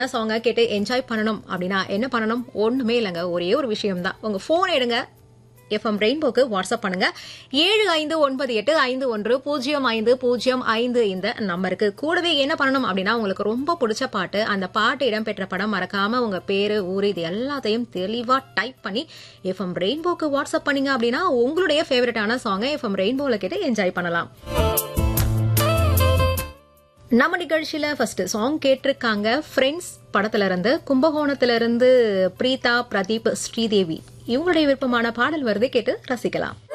சாங்கை கேட்டு என்ஜாய் பண்ணணும் அப்படின்னா என்ன பண்ணணும் ஒண்ணுமே இல்லைங்க ஒரே ஒரு விஷயம் தான் உங்க போன் எடுங்க எஃப்எம் ரெயின்போக்கு வாட்ஸ்அப் பண்ணுங்க ஏழு ஐந்து ஒன்பது எட்டு ஐந்து ஒன்று பூஜ்ஜியம் ஐந்து பூஜ்ஜியம் ஐந்து இந்த நம்பருக்கு கூடவே என்ன பண்ணணும் அப்படின்னா உங்களுக்கு ரொம்ப பிடிச்ச பாட்டு அந்த பாட்டு இடம்பெற்ற படம் மறக்காம உங்க பேரு ஊரு இது எல்லாத்தையும் தெளிவா டைப் பண்ணி எஃப்எம் ரெயின்போக்கு வாட்ஸ்அப் பண்ணீங்க அப்படின்னா உங்களுடைய ஃபேவரட்டான சாங்கை எஃப்எம் ரெயின்போல கேட்டு என்ஜாய் பண்ணலாம் நம்ம நிகழ்ச்சியில ஃபர்ஸ்ட் சாங் கேட்டிருக்காங்க ஃப்ரெண்ட்ஸ் படத்துல இருந்து கும்பகோணத்துல இருந்து பிரீதா பிரதீப் ஸ்ரீதேவி இவங்களுடைய விருப்பமான பாடல் வருது கேட்டு ரசிக்கலாம்